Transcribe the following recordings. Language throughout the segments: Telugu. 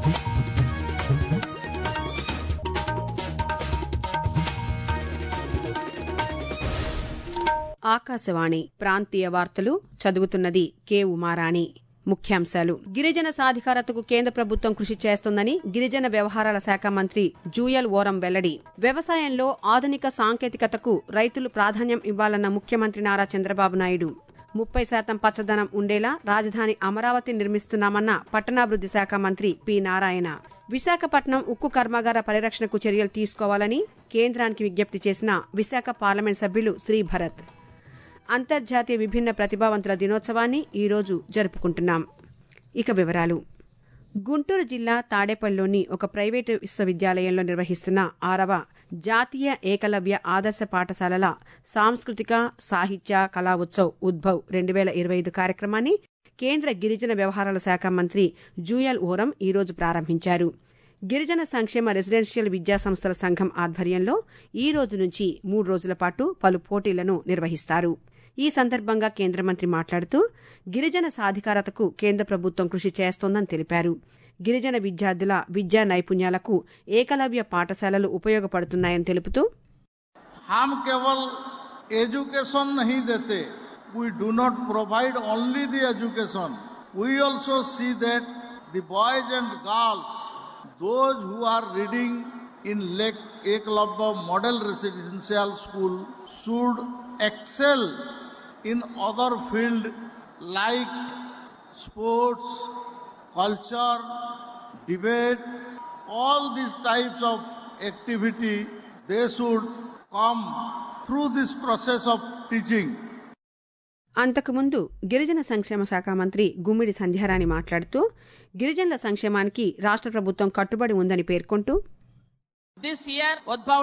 ఆకాశవాణి ప్రాంతీయ వార్తలు చదువుతున్నది కె ఉమారాణి ముఖ్యాంశాలు గిరిజన సాధికారతకు కేంద్ర ప్రభుత్వం కృషి చేస్తోందని గిరిజన వ్యవహారాల శాఖ మంత్రి జూయల్ ఓరం వెల్లడి వ్యవసాయంలో ఆధునిక సాంకేతికతకు రైతులు ప్రాధాన్యం ఇవ్వాలన్న ముఖ్యమంత్రి నారా చంద్రబాబు నాయుడు ముప్పై శాతం పచ్చదనం ఉండేలా రాజధాని అమరావతి నిర్మిస్తున్నామన్న పట్టణాభివృద్ది శాఖ మంత్రి పి నారాయణ విశాఖపట్నం ఉక్కు కర్మాగార పరిరక్షణకు చర్యలు తీసుకోవాలని కేంద్రానికి విజ్ఞప్తి చేసిన విశాఖ పార్లమెంట్ సభ్యులు శ్రీభరత్ అంతర్జాతీయ విభిన్న ప్రతిభావంతుల దినోత్సవాన్ని ఈరోజు జరుపుకుంటున్నాం ఇక వివరాలు గుంటూరు జిల్లా తాడేపల్లిలోని ఒక ప్రైవేటు విశ్వవిద్యాలయంలో నిర్వహిస్తున్న ఆరవ జాతీయ ఏకలవ్య ఆదర్శ పాఠశాలల సాంస్కృతిక సాహిత్య కళా ఉత్సవ్ ఉద్భవ్ రెండు వేల ఇరవై ఐదు కార్యక్రమాన్ని కేంద్ర గిరిజన వ్యవహారాల శాఖ మంత్రి జూయల్ ఓరం ఈరోజు ప్రారంభించారు గిరిజన సంక్షేమ రెసిడెన్షియల్ విద్యా సంస్థల సంఘం ఆధ్వర్యంలో ఈ రోజు నుంచి మూడు రోజుల పాటు పలు పోటీలను నిర్వహిస్తారు ఈ సందర్భంగా కేంద్ర మంత్రి మాట్లాడుతూ గిరిజన సాధికారతకు కేంద్ర ప్రభుత్వం కృషి చేస్తోందని తెలిపారు గిరిజన విద్యార్థుల విద్యా నైపుణ్యాలకు ఏకలవ్య పాఠశాలలు ఉపయోగపడుతున్నాయని తెలుపుతూ हम केवल एजुकेशन नहीं देते we do not provide only the education we also see that the boys and girls those who are reading in लेक Eklavya model residential school should excel in other field like sports culture debate all these types of activity they should come through this process of teaching అంతకుముందు గిరిజన సంక్షేమ శాఖ మంత్రి గుమ్మిడి సంధ్యారాణి మాట్లాడుతూ గిరిజనుల సంక్షేమానికి రాష్ట్ర ప్రభుత్వం కట్టుబడి ఉందని పేర్కొంటూ This year, Udbhav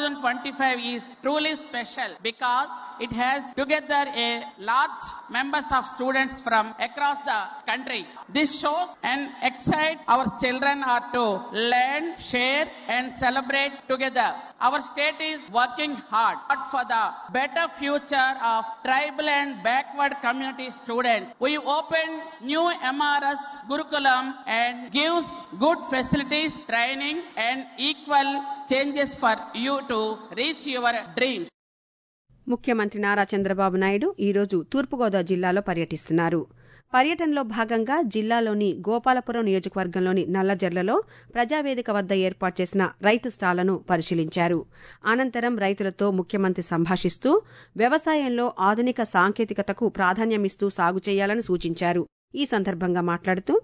2025 is truly special because it has together a large members of students from across the country. This shows and excite our children are to learn, share and celebrate together. Our state is working hard for the better future of tribal and backward community students. We opened new MRS Gurukulam and gives good facilities, training and equal changes for you to reach your dreams. ముఖ్యమంత్రి నారా చంద్రబాబు నాయుడు ఈరోజు తూర్పుగోదావరి జిల్లాలో పర్యటిస్తున్నారు పర్యటనలో భాగంగా జిల్లాలోని గోపాలపురం నియోజకవర్గంలోని నల్లజర్లలో ప్రజావేదిక వద్ద ఏర్పాటు చేసిన రైతు స్టాళ్లను పరిశీలించారు అనంతరం రైతులతో ముఖ్యమంత్రి సంభాషిస్తూ వ్యవసాయంలో ఆధునిక సాంకేతికతకు ప్రాధాన్యమిస్తూ సాగు చేయాలని సూచించారు ఈ సందర్భంగా మాట్లాడుతూ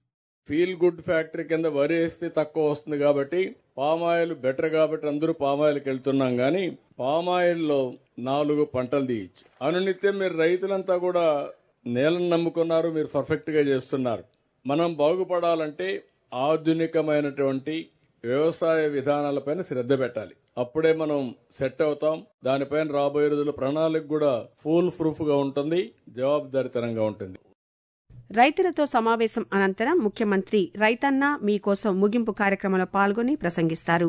ఫీల్ గుడ్ ఫ్యాక్టరీ కింద వరి వేస్తే తక్కువ వస్తుంది కాబట్టి పామాయిల్ బెటర్ కాబట్టి అందరూ పామాయిల్కి వెళ్తున్నాం కానీ పామాయిల్లో నాలుగు పంటలు తీయచ్చు అనునిత్యం మీరు రైతులంతా కూడా నేలను నమ్ముకున్నారు మీరు పర్ఫెక్ట్ గా చేస్తున్నారు మనం బాగుపడాలంటే ఆధునికమైనటువంటి వ్యవసాయ విధానాలపైన శ్రద్ధ పెట్టాలి అప్పుడే మనం సెట్ అవుతాం దానిపైన రాబోయే రోజుల ప్రణాళిక కూడా ఫుల్ ప్రూఫ్ గా ఉంటుంది జవాబుదారితనంగా ఉంటుంది రైతులతో సమావేశం అనంతరం ముఖ్యమంత్రి రైతన్న మీకోసం ముగింపు కార్యక్రమంలో పాల్గొని ప్రసంగిస్తారు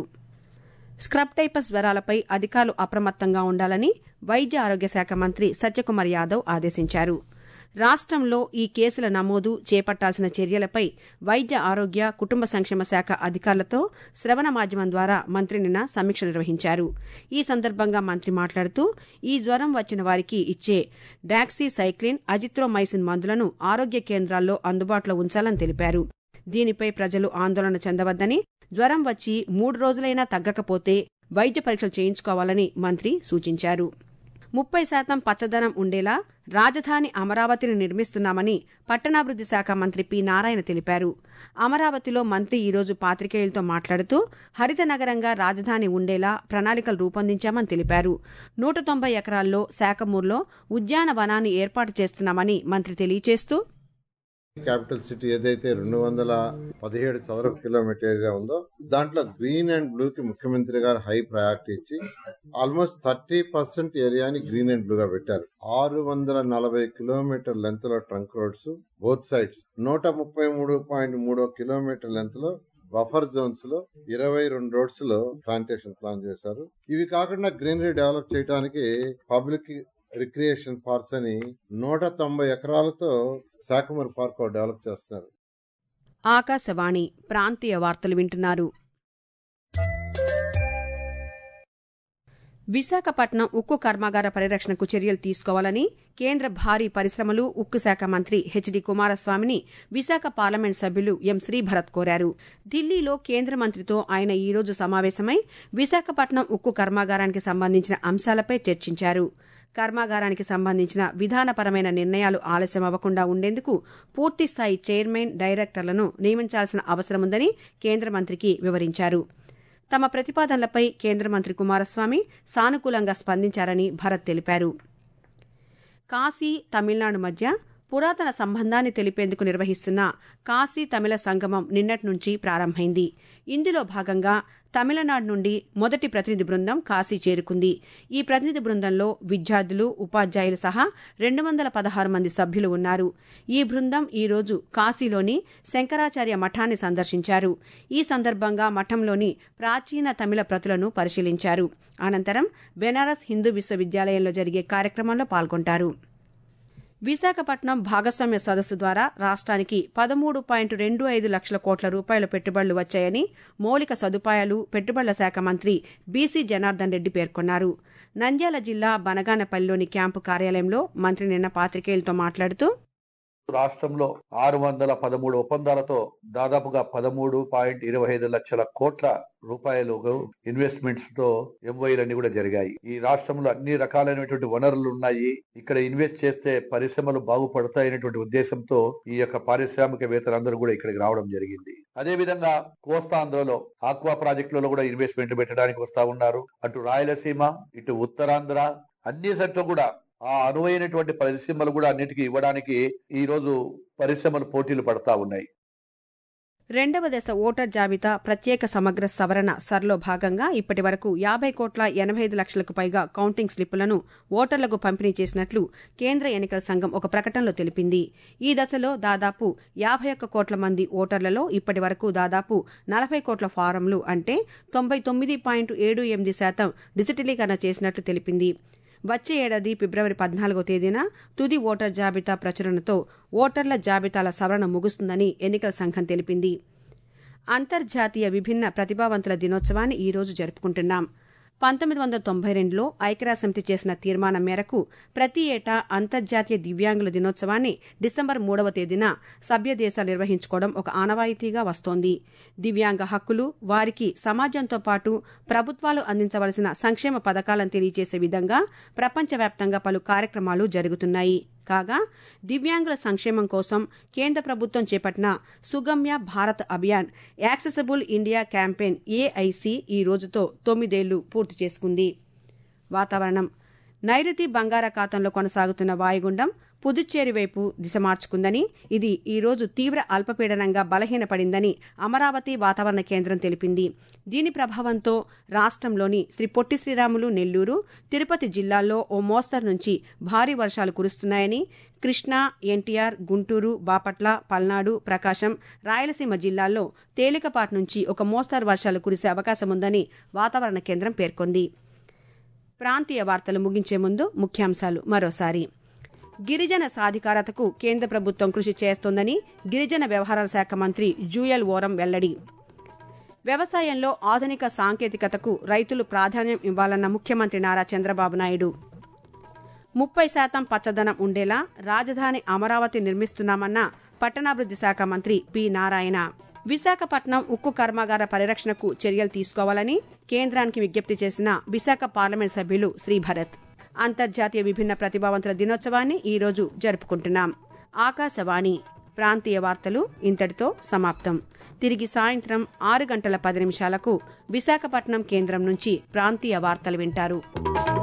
స్క్రబ్ టైపస్ జ్వరాలపై అధికారులు అప్రమత్తంగా ఉండాలని వైద్య ఆరోగ్య శాఖ మంత్రి సత్యకుమార్ యాదవ్ ఆదేశించారు రాష్ట్రంలో ఈ కేసుల నమోదు చేపట్టాల్సిన చర్యలపై వైద్య ఆరోగ్య కుటుంబ సంక్షేమ శాఖ అధికారులతో శ్రవణ మాధ్యమం ద్వారా మంత్రి నిన్న సమీక్ష నిర్వహించారు ఈ సందర్భంగా మంత్రి మాట్లాడుతూ ఈ జ్వరం వచ్చిన వారికి ఇచ్చే డాక్సీసైక్లిన్ అజిత్రోమైసిన్ మందులను ఆరోగ్య కేంద్రాల్లో అందుబాటులో ఉంచాలని తెలిపారు దీనిపై ప్రజలు ఆందోళన చెందవద్దని జ్వరం వచ్చి మూడు రోజులైనా తగ్గకపోతే వైద్య పరీక్షలు చేయించుకోవాలని మంత్రి సూచించారు ముప్పై శాతం పచ్చదనం ఉండేలా రాజధాని అమరావతిని నిర్మిస్తున్నామని పట్టణాభివృద్ది శాఖ మంత్రి పి నారాయణ తెలిపారు అమరావతిలో మంత్రి ఈరోజు పాత్రికేయులతో మాట్లాడుతూ హరిత నగరంగా రాజధాని ఉండేలా ప్రణాళికలు రూపొందించామని తెలిపారు నూట తొంభై ఎకరాల్లో శాఖమూరులో ఉద్యానవనాన్ని ఏర్పాటు చేస్తున్నామని మంత్రి తెలియజేస్తూ క్యాపిటల్ సిటీ ఏదైతే రెండు వందల పదిహేడు చదరపు కిలోమీటర్ ఏరియా ఉందో దాంట్లో గ్రీన్ అండ్ బ్లూ కి ముఖ్యమంత్రి గారు హై ప్రయారిటీ ఇచ్చి ఆల్మోస్ట్ థర్టీ పర్సెంట్ ఏరియాని గ్రీన్ అండ్ బ్లూ గా పెట్టారు ఆరు వందల నలభై కిలోమీటర్ లెంత్ లో ట్రంక్ రోడ్స్ బోత్ సైడ్స్ నూట ముప్పై మూడు పాయింట్ మూడో కిలోమీటర్ లెంత్ లో బఫర్ జోన్స్ లో ఇరవై రెండు రోడ్స్ లో ప్లాంటేషన్ ప్లాన్ చేశారు ఇవి కాకుండా గ్రీనరీ డెవలప్ చేయడానికి పబ్లిక్ రిక్రియేషన్ పార్క్స్ అని నూట తొంభై ఎకరాలతో శాఖమూరు పార్క్ డెవలప్ చేస్తున్నారు ఆకాశవాణి ప్రాంతీయ వార్తలు వింటున్నారు విశాఖపట్నం ఉక్కు కర్మాగార పరిరక్షణకు చర్యలు తీసుకోవాలని కేంద్ర భారీ పరిశ్రమలు ఉక్కు శాఖ మంత్రి హెచ్డి కుమారస్వామిని విశాఖ పార్లమెంట్ సభ్యులు ఎం శ్రీభరత్ కోరారు ఢిల్లీలో కేంద్ర మంత్రితో ఆయన ఈ రోజు సమావేశమై విశాఖపట్నం ఉక్కు కర్మాగారానికి సంబంధించిన అంశాలపై చర్చించారు కర్మాగారానికి సంబంధించిన విధానపరమైన నిర్ణయాలు ఆలస్యం అవ్వకుండా ఉండేందుకు పూర్తిస్థాయి చైర్మన్ డైరెక్టర్లను నియమించాల్సిన అవసరముందని కేంద్ర మంత్రికి వివరించారు తమ ప్రతిపాదనలపై కేంద్ర మంత్రి కుమారస్వామి సానుకూలంగా స్పందించారని భరత్ తెలిపారు కాశీ తమిళనాడు మధ్య పురాతన సంబంధాన్ని తెలిపేందుకు నిర్వహిస్తున్న కాశీ తమిళ సంగమం నిన్నటి నుంచి ప్రారంభమైంది ఇందులో భాగంగా తమిళనాడు నుండి మొదటి ప్రతినిధి బృందం కాశీ చేరుకుంది ఈ ప్రతినిధి బృందంలో విద్యార్థులు ఉపాధ్యాయులు సహా రెండు వందల పదహారు మంది సభ్యులు ఉన్నారు ఈ బృందం ఈ రోజు కాశీలోని శంకరాచార్య మఠాన్ని సందర్శించారు ఈ సందర్భంగా మఠంలోని ప్రాచీన తమిళ ప్రతులను పరిశీలించారు అనంతరం బెనారస్ హిందూ విశ్వవిద్యాలయంలో జరిగే కార్యక్రమంలో పాల్గొంటారు విశాఖపట్నం భాగస్వామ్య సదస్సు ద్వారా రాష్ట్రానికి పదమూడు పాయింట్ రెండు ఐదు లక్షల కోట్ల రూపాయల పెట్టుబడులు వచ్చాయని మౌలిక సదుపాయాలు పెట్టుబడుల శాఖ మంత్రి బీసీ జనార్దన్ రెడ్డి పేర్కొన్నారు నంద్యాల జిల్లా బనగానపల్లిలోని క్యాంపు కార్యాలయంలో మంత్రి నిన్న పాత్రికేయులతో మాట్లాడుతూ రాష్ట్రంలో ఆరు వందల పదమూడు ఒప్పందాలతో దాదాపుగా పదమూడు పాయింట్ ఇరవై ఐదు లక్షల కోట్ల రూపాయలు ఇన్వెస్ట్మెంట్స్ తో ఎంఓఈలన్నీ కూడా జరిగాయి ఈ రాష్ట్రంలో అన్ని రకాలైనటువంటి వనరులు ఉన్నాయి ఇక్కడ ఇన్వెస్ట్ చేస్తే పరిశ్రమలు బాగుపడతాయనేటువంటి ఉద్దేశంతో ఈ యొక్క పారిశ్రామికవేత్తలందరూ కూడా ఇక్కడికి రావడం జరిగింది అదే విధంగా కోస్తాంధ్రలో ఆక్వా ప్రాజెక్టులలో కూడా ఇన్వెస్ట్మెంట్ పెట్టడానికి వస్తా ఉన్నారు అటు రాయలసీమ ఇటు ఉత్తరాంధ్ర అన్ని సెట్లు కూడా ఆ అనువైనటువంటి పరిశ్రమలు కూడా అన్నిటికీ ఇవ్వడానికి ఈ రోజు పరిశ్రమలు పోటీలు పడతా ఉన్నాయి రెండవ దశ ఓటర్ జాబితా ప్రత్యేక సమగ్ర సవరణ సర్లో భాగంగా ఇప్పటి వరకు యాభై కోట్ల ఎనభై ఐదు లక్షలకు పైగా కౌంటింగ్ స్లిప్పులను ఓటర్లకు పంపిణీ చేసినట్లు కేంద్ర ఎన్నికల సంఘం ఒక ప్రకటనలో తెలిపింది ఈ దశలో దాదాపు యాభై ఒక్క కోట్ల మంది ఓటర్లలో ఇప్పటి వరకు దాదాపు నలభై కోట్ల ఫారంలు అంటే తొంభై తొమ్మిది పాయింట్ ఏడు ఎనిమిది శాతం డిజిటలీకరణ చేసినట్లు తెలిపింది వచ్చే ఏడాది ఫిబ్రవరి పద్నాలుగో తేదీన తుది ఓటర్ జాబితా ప్రచురణతో ఓటర్ల జాబితాల సవరణ ముగుస్తుందని ఎన్నికల సంఘం తెలిపింది అంతర్జాతీయ విభిన్న ప్రతిభావంతుల దినోత్సవాన్ని ఈ రోజు జరుపుకుంటున్నాం పంతొమ్మిది వందల తొంభై రెండులో ఐక్యరాజ్యసమితి చేసిన తీర్మానం మేరకు ప్రతి ఏటా అంతర్జాతీయ దివ్యాంగుల దినోత్సవాన్ని డిసెంబర్ మూడవ తేదీన సభ్య దేశాలు నిర్వహించుకోవడం ఒక ఆనవాయితీగా వస్తోంది దివ్యాంగ హక్కులు వారికి సమాజంతో పాటు ప్రభుత్వాలు అందించవలసిన సంక్షేమ పథకాలను తెలియజేసే విధంగా ప్రపంచవ్యాప్తంగా పలు కార్యక్రమాలు జరుగుతున్నాయి కాగా దివ్యాంగుల సంక్షేమం కోసం కేంద్ర ప్రభుత్వం చేపట్టిన Sugamya Bharat Abhiyan accessible India campaign AIC ఈ రోజుతో తొమ్మిదేళ్లు పూర్తి చేసుకుంది వాతావరణం నైరుతి బంగాళాఖాతంలో కొనసాగుతున్న వాయుగుండం పుదుచ్చేరి వైపు దిశ మార్చుకుందని ఇది ఈ రోజు తీవ్ర అల్పపీడనంగా బలహీనపడిందని అమరావతి వాతావరణ కేంద్రం తెలిపింది దీని ప్రభావంతో రాష్ట్రంలోని శ్రీ పొట్టి శ్రీరాములు నెల్లూరు తిరుపతి జిల్లాల్లో ఓ మోస్తరు నుంచి భారీ వర్షాలు కురుస్తున్నాయని కృష్ణా ఎన్టీఆర్ గుంటూరు బాపట్ల పల్నాడు ప్రకాశం రాయలసీమ జిల్లాల్లో తేలికపాటి నుంచి ఒక మోస్తరు వర్షాలు కురిసే అవకాశముందని వాతావరణ కేంద్రం పేర్కొంది ప్రాంతీయ వార్తలు ముగించే ముందు ముఖ్యాంశాలు మరోసారి గిరిజన సాధికారతకు కేంద్ర ప్రభుత్వం కృషి చేస్తోందని గిరిజన వ్యవహారాల శాఖ మంత్రి జూయల్ ఓరం వెల్లడి వ్యవసాయంలో ఆధునిక సాంకేతికతకు రైతులు ప్రాధాన్యం ఇవ్వాలన్న ముఖ్యమంత్రి నారా చంద్రబాబు నాయుడు ముప్పై శాతం పచ్చదనం ఉండేలా రాజధాని అమరావతి నిర్మిస్తున్నామన్న పట్టణాభివృద్ది శాఖ మంత్రి పి నారాయణ విశాఖపట్నం ఉక్కు కర్మాగార పరిరక్షణకు చర్యలు తీసుకోవాలని కేంద్రానికి విజ్ఞప్తి చేసిన విశాఖ పార్లమెంట్ సభ్యులు శ్రీభరత్ అంతర్జాతీయ విభిన్న ప్రతిభావంతుల దినోత్సవాన్ని ఈ రోజు జరుపుకుంటున్నాం ఆకాశవాణి ప్రాంతీయ వార్తలు ఇంతటితో సమాప్తం తిరిగి సాయంత్రం ఆరు గంటల పది నిమిషాలకు విశాఖపట్నం కేంద్రం నుంచి ప్రాంతీయ వార్తలు వింటారు